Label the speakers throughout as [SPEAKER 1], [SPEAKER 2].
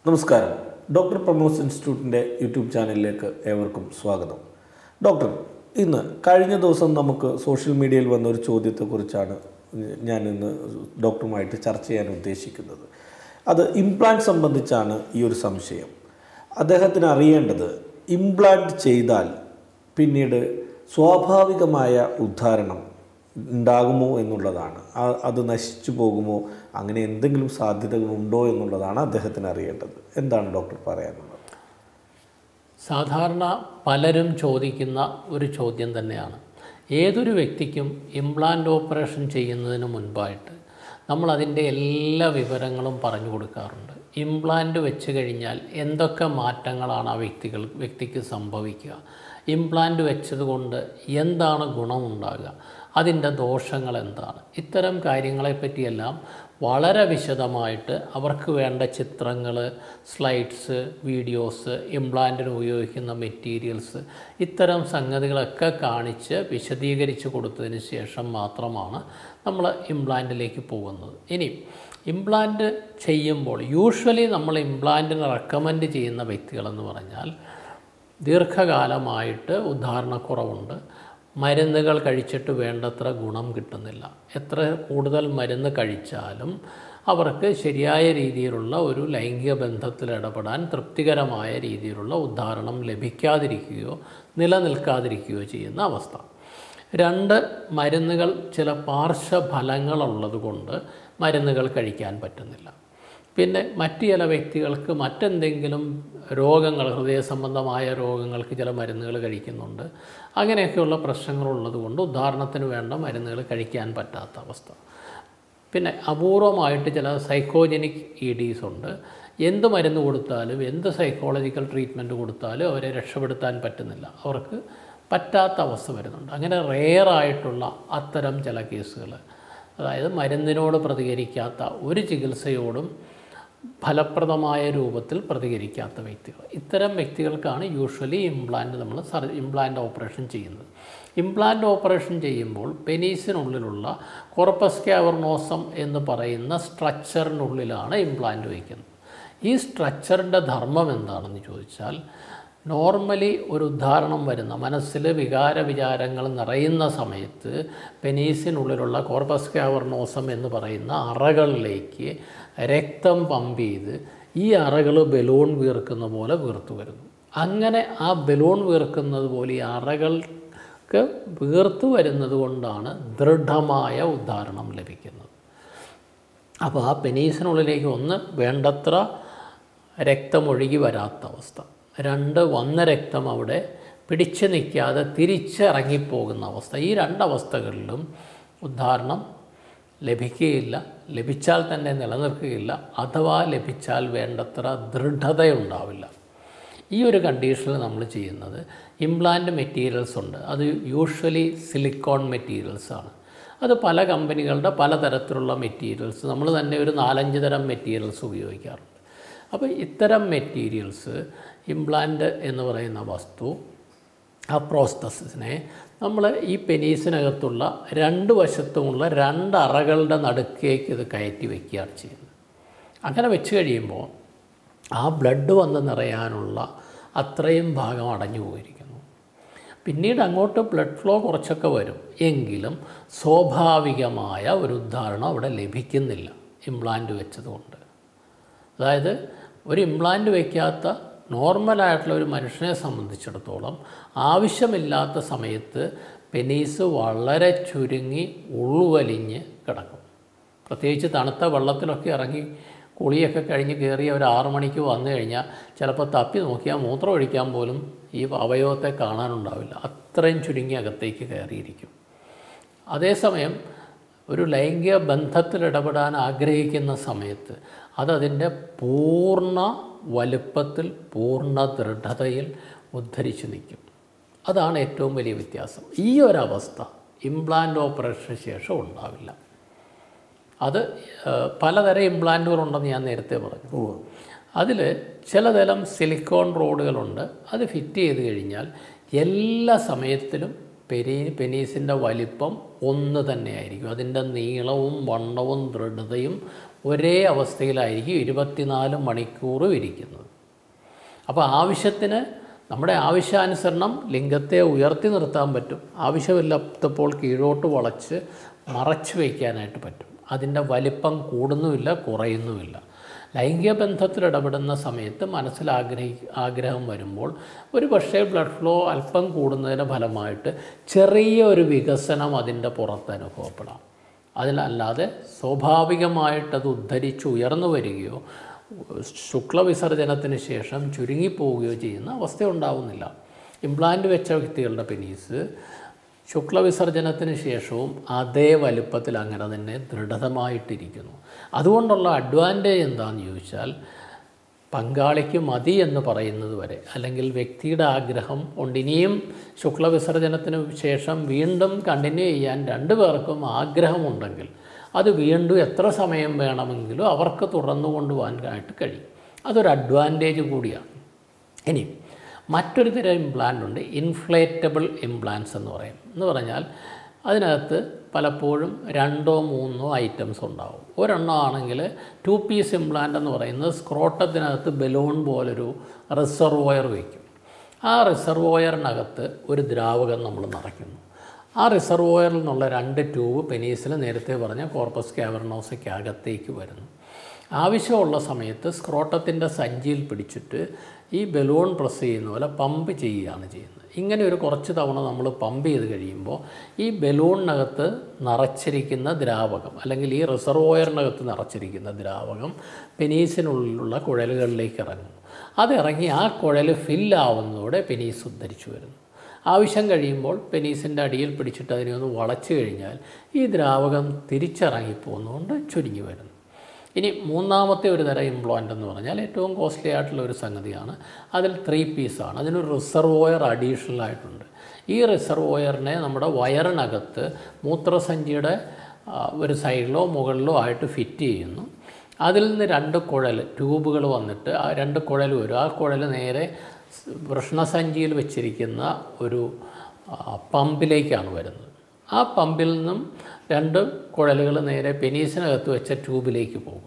[SPEAKER 1] നമസ്കാരം doctor പ്രമോസ് ഇൻസ്റ്റിറ്റ്യൂട്ടിൻ്റെ YouTube ചാനലിലേക്ക് ഏവർക്കും സ്വാഗതം ഡോക്ടർ ഇന്ന് കഴിഞ്ഞ ദിവസം നമുക്ക് സോഷ്യൽ മീഡിയയിൽ വന്ന ഒരു ചോദ്യത്തെക്കുറിച്ചാണ് ഞാൻ ഇന്ന് ഡോക്ടറുമായിട്ട് ചർച്ച ചെയ്യാൻ ഉദ്ദേശിക്കുന്നത് അത് ഇംപ്ലാന്റ് സംബന്ധിച്ചാണ് ഈ ഒരു സംശയം അദ്ദേഹത്തിന് അറിയേണ്ടത് ഇംപ്ലാന്റ് ചെയ്താൽ പിന്നീട് സ്വാഭാവികമായ ഉദ്ധാരണം ഉണ്ടാകുമോ എന്നുള്ളതാണ് ആ- അത് നശിച്ചു പോകുമോ അങ്ങനെ എന്തെങ്കിലും സാധ്യതകളുണ്ടോ എന്നുള്ളതാണ് അദ്ദേഹത്തിന് അറിയേണ്ടത് എന്താണ് ഡോക്ടർ പറയാനുള്ളത്
[SPEAKER 2] സാധാരണ പലരും ചോദിക്കുന്ന ഒരു ചോദ്യം തന്നെയാണ് ഏതൊരു വ്യക്തിക്കും ഇംപ്ലാന്റ് ഓപ്പറേഷൻ ചെയ്യുന്നതിന് മുൻപായിട്ട് നമ്മൾ അതിൻ്റെ എല്ലാ വിവരങ്ങളും പറഞ്ഞു കൊടുക്കാറുണ്ട് ഇംപ്ലാന്റ് വെച്ച് കഴിഞ്ഞാൽ എന്തൊക്കെ മാറ്റങ്ങളാണ് ആ വ്യക്തികൾ വ്യക്തിക്ക് സംഭവിക്കുക ഇംപ്ലാന്റ് വെച്ചതുകൊണ്ട് എന്താണ് ഗുണമുണ്ടാകുക അതിൻ്റെ ദോഷങ്ങൾ എന്താണ് ഇത്തരം കാര്യങ്ങളെപ്പറ്റിയെല്ലാം വളരെ വിശദമായിട്ട് അവർക്ക് വേണ്ട ചിത്രങ്ങൾ സ്ലൈഡ്സ് വീഡിയോസ് ഇംപ്ലാന്റിന് ഉപയോഗിക്കുന്ന മെറ്റീരിയൽസ് ഇത്തരം സംഗതികളൊക്കെ കാണിച്ച് വിശദീകരിച്ച് കൊടുത്തതിന് ശേഷം മാത്രമാണ് നമ്മൾ ഇംപ്ലാന്റിലേക്ക് പോകുന്നത് ഇനി ഇംപ്ലാന്റ് ചെയ്യുമ്പോൾ യൂഷ്വലി നമ്മൾ ഇംപ്ലാന്റിന് റെക്കമെൻഡ് ചെയ്യുന്ന വ്യക്തികളെന്ന് പറഞ്ഞാൽ ദീർഘകാലമായിട്ട് ഉദ്ധാരണക്കുറവുണ്ട് മരുന്നുകൾ കഴിച്ചിട്ട് വേണ്ടത്ര ഗുണം കിട്ടുന്നില്ല എത്ര കൂടുതൽ മരുന്ന് കഴിച്ചാലും അവർക്ക് ശരിയായ രീതിയിലുള്ള ഒരു ലൈംഗിക ബന്ധത്തിൽ ഇടപെടാൻ തൃപ്തികരമായ രീതിയിലുള്ള ഉദ്ധാരണം ലഭിക്കാതിരിക്കുകയോ നിലനിൽക്കാതിരിക്കുകയോ ചെയ്യുന്ന അവസ്ഥ രണ്ട് മരുന്നുകൾ ചില പാർശ്വഫലങ്ങളുള്ളത് കൊണ്ട് മരുന്നുകൾ കഴിക്കാൻ പറ്റുന്നില്ല പിന്നെ മറ്റ് ചില വ്യക്തികൾക്ക് മറ്റെന്തെങ്കിലും രോഗങ്ങൾ ഹൃദയ സംബന്ധമായ രോഗങ്ങൾക്ക് ചില മരുന്നുകൾ കഴിക്കുന്നുണ്ട് അങ്ങനെയൊക്കെയുള്ള പ്രശ്നങ്ങളുള്ളത് കൊണ്ട് ഉദാഹരണത്തിന് വേണ്ട മരുന്നുകൾ കഴിക്കാൻ പറ്റാത്ത അവസ്ഥ പിന്നെ അപൂർവമായിട്ട് ചില സൈക്കോജനിക് ഇ ഡീസ് ഉണ്ട് എന്ത് മരുന്ന് കൊടുത്താലും എന്ത് സൈക്കോളജിക്കൽ ട്രീറ്റ്മെൻറ്റ് കൊടുത്താലും അവരെ രക്ഷപ്പെടുത്താൻ പറ്റുന്നില്ല അവർക്ക് പറ്റാത്ത അവസ്ഥ വരുന്നുണ്ട് അങ്ങനെ റെയറായിട്ടുള്ള അത്തരം ചില കേസുകൾ അതായത് മരുന്നിനോട് പ്രതികരിക്കാത്ത ഒരു ചികിത്സയോടും ഫലപ്രദമായ രൂപത്തിൽ പ്രതികരിക്കാത്ത വ്യക്തികൾ ഇത്തരം വ്യക്തികൾക്കാണ് യൂഷ്വലി ഇംപ്ലാന്റ് നമ്മൾ സർ ഇംപ്ലാന്റ് ഓപ്പറേഷൻ ചെയ്യുന്നത് ഇംപ്ലാന്റ് ഓപ്പറേഷൻ ചെയ്യുമ്പോൾ പെനീസിനുള്ളിലുള്ള കോർപ്പസ് ക്യാവർണോസം എന്ന് പറയുന്ന സ്ട്രക്ചറിനുള്ളിലാണ് ഇംപ്ലാന്റ് വയ്ക്കുന്നത് ഈ സ്ട്രക്ചറിൻ്റെ ധർമ്മം എന്താണെന്ന് ചോദിച്ചാൽ നോർമലി ഒരു ഉദാഹരണം വരുന്ന മനസ്സിൽ വികാര വിചാരങ്ങൾ നിറയുന്ന സമയത്ത് പെനീസിനുള്ളിലുള്ള കോർപ്പസ് ക്യാവർണോസം എന്ന് പറയുന്ന അറകളിലേക്ക് രക്തം പമ്പ് ചെയ്ത് ഈ അറകൾ ബലൂൺ വീർക്കുന്ന പോലെ വീർത്തു വരുന്നു അങ്ങനെ ആ ബലൂൺ വീർക്കുന്നത് പോലെ ഈ അറകൾക്ക് വീർത്തു വരുന്നത് കൊണ്ടാണ് ദൃഢമായ ഉദാഹരണം ലഭിക്കുന്നത് അപ്പോൾ ആ പെനീസിനുള്ളിലേക്ക് ഒന്ന് വേണ്ടത്ര രക്തമൊഴുകി വരാത്ത അവസ്ഥ രണ്ട് വന്ന രക്തം അവിടെ പിടിച്ചു നിൽക്കാതെ തിരിച്ചിറങ്ങിപ്പോകുന്ന അവസ്ഥ ഈ രണ്ടവസ്ഥകളിലും ഉദാഹരണം ലഭിക്കുകയില്ല ലഭിച്ചാൽ തന്നെ നിലനിൽക്കുകയില്ല അഥവാ ലഭിച്ചാൽ വേണ്ടത്ര ദൃഢതയുണ്ടാവില്ല ഈ ഒരു കണ്ടീഷനിൽ നമ്മൾ ചെയ്യുന്നത് ഇംപ്ലാന്റ് മെറ്റീരിയൽസ് ഉണ്ട് അത് യൂഷ്വലി സിലിക്കോൺ മെറ്റീരിയൽസ് ആണ് അത് പല കമ്പനികളുടെ പലതരത്തിലുള്ള മെറ്റീരിയൽസ് നമ്മൾ തന്നെ ഒരു നാലഞ്ച് തരം മെറ്റീരിയൽസ് ഉപയോഗിക്കാറുണ്ട് അപ്പോൾ ഇത്തരം മെറ്റീരിയൽസ് ഇംപ്ലാന്റ് എന്ന് പറയുന്ന വസ്തു ആ പ്രോസ്തസിനെ നമ്മൾ ഈ പെനീസിനകത്തുള്ള രണ്ട് വശത്തുമുള്ള രണ്ട് അറകളുടെ നടുക്കേക്ക് ഇത് കയറ്റി വയ്ക്കുകയാണ് ചെയ്യുന്നത് അങ്ങനെ വെച്ച് കഴിയുമ്പോൾ ആ ബ്ലഡ് വന്ന് നിറയാനുള്ള അത്രയും ഭാഗം അടഞ്ഞു പോയിരിക്കുന്നു പിന്നീട് അങ്ങോട്ട് ബ്ലഡ് ഫ്ലോ കുറച്ചൊക്കെ വരും എങ്കിലും സ്വാഭാവികമായ ഒരു ഉദാഹരണം അവിടെ ലഭിക്കുന്നില്ല ഇംപ്ലാന്റ് വെച്ചതുകൊണ്ട് അതായത് ഒരു ഇംപ്ലാന്റ് വയ്ക്കാത്ത നോർമലായിട്ടുള്ള ഒരു മനുഷ്യനെ സംബന്ധിച്ചിടത്തോളം ആവശ്യമില്ലാത്ത സമയത്ത് പെനീസ് വളരെ ചുരുങ്ങി ഉള്ളുവലിഞ്ഞ് കിടക്കും പ്രത്യേകിച്ച് തണുത്ത വെള്ളത്തിലൊക്കെ ഇറങ്ങി കുളിയൊക്കെ കഴിഞ്ഞ് കയറി ഒരു ആറു മണിക്ക് വന്നു കഴിഞ്ഞാൽ ചിലപ്പോൾ തപ്പി നോക്കിയാൽ മൂത്രം ഒഴിക്കാൻ പോലും ഈ അവയവത്തെ കാണാനുണ്ടാവില്ല അത്രയും ചുരുങ്ങി അകത്തേക്ക് കയറിയിരിക്കും അതേസമയം ഒരു ലൈംഗിക ബന്ധത്തിൽ ഇടപെടാൻ ആഗ്രഹിക്കുന്ന സമയത്ത് അതതിൻ്റെ പൂർണ്ണ വലുപ്പത്തിൽ പൂർണ്ണ ദൃഢതയിൽ ഉദ്ധരിച്ച് നിൽക്കും അതാണ് ഏറ്റവും വലിയ വ്യത്യാസം ഈ ഒരവസ്ഥ ഇംപ്ലാന്റ് ഓപ്പറേഷന് ശേഷം ഉണ്ടാവില്ല അത് ഏഹ്, പലതരം ഇംപ്ലാന്റുകളുണ്ടെന്ന് ഞാൻ നേരത്തെ പറഞ്ഞു അതിൽ ചിലതരം സിലിക്കോൺ റോഡുകളുണ്ട് അത് ഫിറ്റ് ചെയ്ത് കഴിഞ്ഞാൽ എല്ലാ സമയത്തിലും പെരി പെനീസിൻ്റെ വലിപ്പം ഒന്ന് തന്നെയായിരിക്കും അതിൻ്റെ നീളവും വണ്ണവും ദൃഢതയും ഒരേ അവസ്ഥയിലായിരിക്കും ഇരുപത്തിനാല് മണിക്കൂറും ഇരിക്കുന്നത് അപ്പോൾ ആവശ്യത്തിന് നമ്മുടെ ആവശ്യാനുസരണം ലിംഗത്തെ ഉയർത്തി നിർത്താൻ പറ്റും ആവശ്യമില്ലാത്തപ്പോൾ കീഴോട്ട് വളച്ച് മറച്ചു വയ്ക്കാനായിട്ട് പറ്റും അതിൻ്റെ വലിപ്പം കൂടുന്നുമില്ല കുറയുന്നുമില്ല ലൈംഗിക ബന്ധത്തിൽ ഇടപെടുന്ന സമയത്ത് മനസ്സിൽ ആഗ്രഹി ആഗ്രഹം വരുമ്പോൾ ഒരു പക്ഷേ ബ്ലഡ് ഫ്ലോ അല്പം കൂടുന്നതിൻ്റെ ഫലമായിട്ട് ചെറിയ ഒരു വികസനം അതിൻ്റെ പുറത്ത് അനുഭവപ്പെടാം അതിലല്ലാതെ സ്വാഭാവികമായിട്ടത് ഉദ്ധരിച്ച് ഉയർന്നു വരികയോ ശുക്ലവിസർജനത്തിന് ശേഷം ചുരുങ്ങിപ്പോവുകയോ ചെയ്യുന്ന അവസ്ഥ ഉണ്ടാവുന്നില്ല ഇംപ്ലാന്റ് വെച്ച വ്യക്തികളുടെ പെനീസ് ശുക്ലവിസർജനത്തിന് ശേഷവും അതേ വലുപ്പത്തിൽ അങ്ങനെ തന്നെ ദൃഢമായിട്ടിരിക്കുന്നു അതുകൊണ്ടുള്ള അഡ്വാൻറ്റേജ് എന്താണെന്ന് ചോദിച്ചാൽ പങ്കാളിക്ക് മതി എന്ന് പറയുന്നത് വരെ അല്ലെങ്കിൽ വ്യക്തിയുടെ ആഗ്രഹം കൊണ്ട് ഇനിയും ശുക്ലവിസർജനത്തിന് ശേഷം വീണ്ടും കണ്ടിന്യൂ ചെയ്യാൻ രണ്ടു പേർക്കും ആഗ്രഹമുണ്ടെങ്കിൽ അത് വീണ്ടും എത്ര സമയം വേണമെങ്കിലും അവർക്ക് തുറന്നു കൊണ്ടുപോകാനായിട്ട് കഴിയും അതൊരു അഡ്വാൻറ്റേജ് കൂടിയാണ് ഇനി മറ്റൊരു തരം ഇംപ്ലാന്റ് ഉണ്ട് ഇൻഫ്ലേറ്റബിൾ ഇംപ്ലാന്റ്സ് എന്ന് പറയും എന്ന് പറഞ്ഞാൽ അതിനകത്ത് പലപ്പോഴും രണ്ടോ മൂന്നോ ഐറ്റംസ് ഉണ്ടാവും ഒരെണ്ണം ആണെങ്കിൽ ടു പീസ് ഇംപ്ലാന്റ് എന്ന് പറയുന്നത് സ്ക്രോട്ടത്തിനകത്ത് ബലൂൺ പോലൊരു റിസർവോയർ വയ്ക്കും ആ റിസർവോയറിനകത്ത് ഒരു ദ്രാവകം നമ്മൾ നിറയ്ക്കുന്നു ആ റിസർവോയറിൽ നിന്നുള്ള രണ്ട് ട്യൂബ് പെനീസിൽ നേരത്തെ പറഞ്ഞ കോർപ്പസ് ക്യാവർണോസയ്ക്ക് അകത്തേക്ക് വരുന്നു ആവശ്യമുള്ള സമയത്ത് സ്ക്രോട്ടത്തിൻ്റെ സഞ്ചിയിൽ പിടിച്ചിട്ട് ഈ ബലൂൺ പ്രസ് ചെയ്യുന്ന പോലെ പമ്പ് ചെയ്യുകയാണ് ചെയ്യുന്നത് ഇങ്ങനെ ഒരു കുറച്ച് തവണ നമ്മൾ പമ്പ് ചെയ്ത് കഴിയുമ്പോൾ ഈ ബലൂണിനകത്ത് നിറച്ചിരിക്കുന്ന ദ്രാവകം അല്ലെങ്കിൽ ഈ റിസർവോയറിനകത്ത് നിറച്ചിരിക്കുന്ന ദ്രാവകം പെനീസിനുള്ളിലുള്ള കുഴലുകളിലേക്ക് ഇറങ്ങും അതിറങ്ങി ആ കുഴൽ ഫില്ലാവുന്നതോടെ പെനീസ് ഉദ്ധരിച്ചു വരുന്നു ആവശ്യം കഴിയുമ്പോൾ പെനീസിൻ്റെ അടിയിൽ പിടിച്ചിട്ട് അതിനെ ഒന്ന് വളച്ചു കഴിഞ്ഞാൽ ഈ ദ്രാവകം തിരിച്ചിറങ്ങിപ്പോകുന്നതുകൊണ്ട് ചുരുങ്ങി വരുന്നു ഇനി മൂന്നാമത്തെ ഒരു തരം ഇംപ്ലോയിൻ്റ് എന്ന് പറഞ്ഞാൽ ഏറ്റവും കോസ്റ്റ്ലി ആയിട്ടുള്ള ഒരു സംഗതിയാണ് അതിൽ ത്രീ പീസാണ് അതിനൊരു റിസർവോയർ അഡീഷണൽ ആയിട്ടുണ്ട് ഈ റിസർവോയറിനെ നമ്മുടെ വയറിനകത്ത് മൂത്രസഞ്ചിയുടെ ആ, ഒരു സൈഡിലോ മുകളിലോ ആയിട്ട് ഫിറ്റ് ചെയ്യുന്നു അതിൽ നിന്ന് രണ്ട് കുഴൽ ട്യൂബുകൾ വന്നിട്ട് ആ രണ്ട് കുഴൽ വരും ആ കുഴൽ നേരെ സ് വൃഷ്ണസഞ്ചിയിൽ വെച്ചിരിക്കുന്ന ഒരു ആ, പമ്പിലേക്കാണ് വരുന്നത് ആ പമ്പിൽ നിന്നും രണ്ട് കുഴലുകൾ നേരെ പെനീസിനകത്ത് വെച്ച ട്യൂബിലേക്ക് പോകും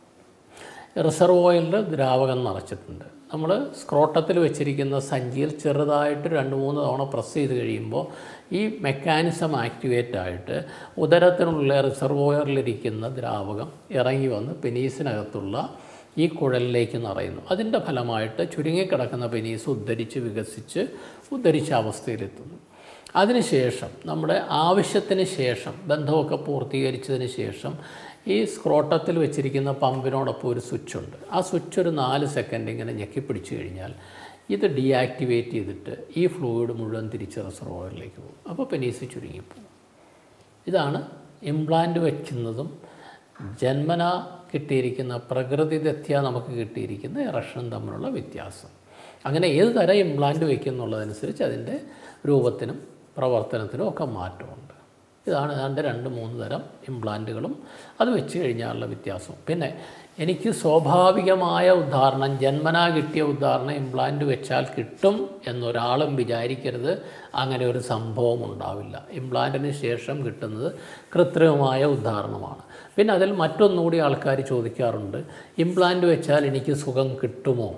[SPEAKER 2] റിസർവോയിലിൽ ദ്രാവകം നിറച്ചിട്ടുണ്ട് നമ്മൾ സ്ക്രോട്ടത്തിൽ വെച്ചിരിക്കുന്ന സഞ്ചിയിൽ ചെറുതായിട്ട് രണ്ട് മൂന്ന് തവണ പ്രസ് ചെയ്ത് കഴിയുമ്പോൾ ഈ മെക്കാനിസം ആക്ടിവേറ്റ് ആയിട്ട് ഉദരത്തിനുള്ള റിസർവോയറിലിരിക്കുന്ന ദ്രാവകം ഇറങ്ങി വന്ന് പെനീസിനകത്തുള്ള ഈ കുഴലിലേക്ക് നിറയുന്നു അതിൻ്റെ ഫലമായിട്ട് ചുരുങ്ങിക്കിടക്കുന്ന പെനീസ് ഉദ്ധരിച്ച് വികസിച്ച് ഉദ്ധരിച്ച അവസ്ഥയിലെത്തുന്നു അതിനുശേഷം നമ്മുടെ ആവശ്യത്തിന് ശേഷം ബന്ധമൊക്കെ പൂർത്തീകരിച്ചതിന് ശേഷം ഈ സ്ക്രോട്ടത്തിൽ വെച്ചിരിക്കുന്ന പമ്പിനോടൊപ്പം ഒരു സ്വിച്ച് ഉണ്ട് ആ സ്വിച്ച് ഒരു നാല് സെക്കൻഡ് ഇങ്ങനെ ഞെക്കിപ്പിടിച്ച് കഴിഞ്ഞാൽ ഇത് ഡീആക്ടിവേറ്റ് ചെയ്തിട്ട് ഈ ഫ്ലൂയിഡ് മുഴുവൻ തിരിച്ച് റിസർവോയറിലേക്ക് പോകും അപ്പോൾ പെനീസ് ചുരുങ്ങിപ്പോകും ഇതാണ് ഇംപ്ലാന്റ് വയ്ക്കുന്നതും ജന്മന കിട്ടിയിരിക്കുന്ന പ്രകൃതിദത്യ നമുക്ക് കിട്ടിയിരിക്കുന്ന ഇറക്ഷനും തമ്മിലുള്ള വ്യത്യാസം അങ്ങനെ ഏത് തരം ഇംപ്ലാന്റ് വയ്ക്കുന്നുള്ളതനുസരിച്ച് അതിൻ്റെ രൂപത്തിനും പ്രവർത്തനത്തിനും ഒക്കെ മാറ്റമുണ്ട് ഇതാണ് ഏതാണ്ട് രണ്ട് മൂന്ന് തരം ഇംപ്ലാന്റുകളും അത് വെച്ച് കഴിഞ്ഞാലുള്ള വ്യത്യാസവും പിന്നെ എനിക്ക് സ്വാഭാവികമായ ഉദാഹരണം ജന്മനാ കിട്ടിയ ഉദാഹരണം ഇംപ്ലാന്റ് വെച്ചാൽ കിട്ടും എന്നൊരാളും വിചാരിക്കരുത് അങ്ങനെ ഒരു സംഭവം ഉണ്ടാവില്ല ഇംപ്ലാന്റിന് ശേഷം കിട്ടുന്നത് കൃത്രിമമായ ഉദാഹരണമാണ് പിന്നെ അതിൽ മറ്റൊന്നുകൂടി ആൾക്കാർ ചോദിക്കാറുണ്ട് ഇംപ്ലാന്റ് വെച്ചാൽ എനിക്ക് സുഖം കിട്ടുമോ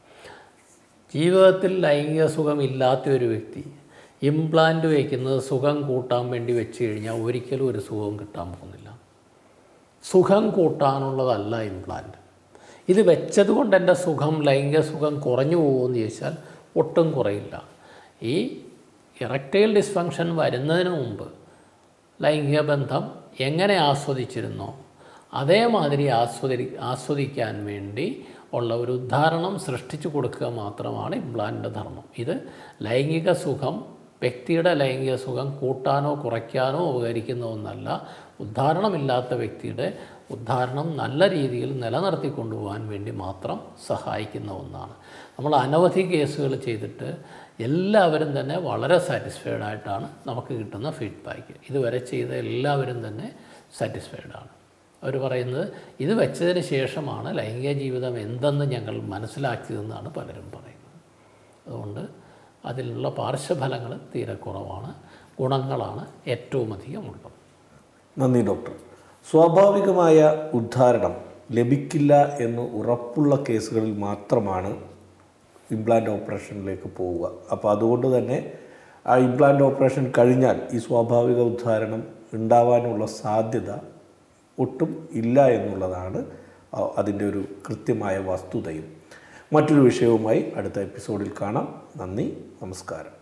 [SPEAKER 2] ജീവിതത്തിൽ ലൈംഗിക സുഖം ഇല്ലാത്ത ഒരു വ്യക്തി ഇംപ്ലാന്റ് വയ്ക്കുന്നത് സുഖം കൂട്ടാൻ വേണ്ടി വെച്ച് കഴിഞ്ഞാൽ ഒരിക്കലും ഒരു സുഖവും കിട്ടാൻ പോകുന്നില്ല സുഖം കൂട്ടാനുള്ളതല്ല ഇംപ്ലാന്റ് ഇത് വെച്ചത് കൊണ്ട് എൻ്റെ സുഖം ലൈംഗിക സുഖം കുറഞ്ഞു പോകുമെന്ന് ചോദിച്ചാൽ ഒട്ടും കുറയില്ല ഈ ഇറക്റ്റൈൽ ഡിസ്ഫങ്ഷൻ വരുന്നതിന് മുമ്പ് ലൈംഗിക ബന്ധം എങ്ങനെ ആസ്വദിച്ചിരുന്നോ അതേമാതിരി ആസ്വദി ആസ്വദിക്കാൻ വേണ്ടി ഉള്ള ഒരു ഉദാഹരണം സൃഷ്ടിച്ചു കൊടുക്കുക മാത്രമാണ് ഇംപ്ലാന്റിൻ്റെ ധർമ്മം ഇത് ലൈംഗിക സുഖം വ്യക്തിയുടെ ലൈംഗിക സുഖം കൂട്ടാനോ കുറയ്ക്കാനോ ഉപകരിക്കുന്ന ഒന്നല്ല ഉദ്ധാരണമില്ലാത്ത വ്യക്തിയുടെ ഉദ്ധാരണം നല്ല രീതിയിൽ നിലനിർത്തി കൊണ്ടുപോകാൻ വേണ്ടി മാത്രം സഹായിക്കുന്ന ഒന്നാണ് നമ്മൾ അനവധി കേസുകൾ ചെയ്തിട്ട് എല്ലാവരും തന്നെ വളരെ സാറ്റിസ്ഫൈഡ് ആയിട്ടാണ് നമുക്ക് കിട്ടുന്ന ഫീഡ്ബാക്ക് ഇതുവരെ ചെയ്ത എല്ലാവരും തന്നെ സാറ്റിസ്ഫൈഡ് ആണ് അവർ പറയുന്നത് ഇത് വെച്ചതിന് ശേഷമാണ് ലൈംഗിക ജീവിതം എന്തെന്ന് ഞങ്ങൾ മനസ്സിലാക്കിയതെന്നാണ് പലരും പറയുന്നത് അതുകൊണ്ട് അതിലുള്ള പാർശ്വഫലങ്ങൾ തീരെ കുറവാണ് ഗുണങ്ങളാണ് ഏറ്റവും അധികം ഉള്ളത്
[SPEAKER 1] നന്ദി ഡോക്ടർ സ്വാഭാവികമായ ഉദ്ധാരണം ലഭിക്കില്ല എന്ന് ഉറപ്പുള്ള കേസുകളിൽ മാത്രമാണ് ഇംപ്ലാന്റ് ഓപ്പറേഷനിലേക്ക് പോവുക അപ്പോൾ അതുകൊണ്ട് തന്നെ ആ ഇംപ്ലാന്റ് ഓപ്പറേഷൻ കഴിഞ്ഞാൽ ഈ സ്വാഭാവിക ഉദ്ധാരണം ഉണ്ടാവാനുള്ള സാധ്യത ഒട്ടും ഇല്ല എന്നുള്ളതാണ് ആ- അതിൻ്റെ ഒരു കൃത്യമായ വസ്തുതയും മറ്റൊരു വിഷയവുമായി അടുത്ത എപ്പിസോഡിൽ കാണാം നന്ദി നമസ്കാരം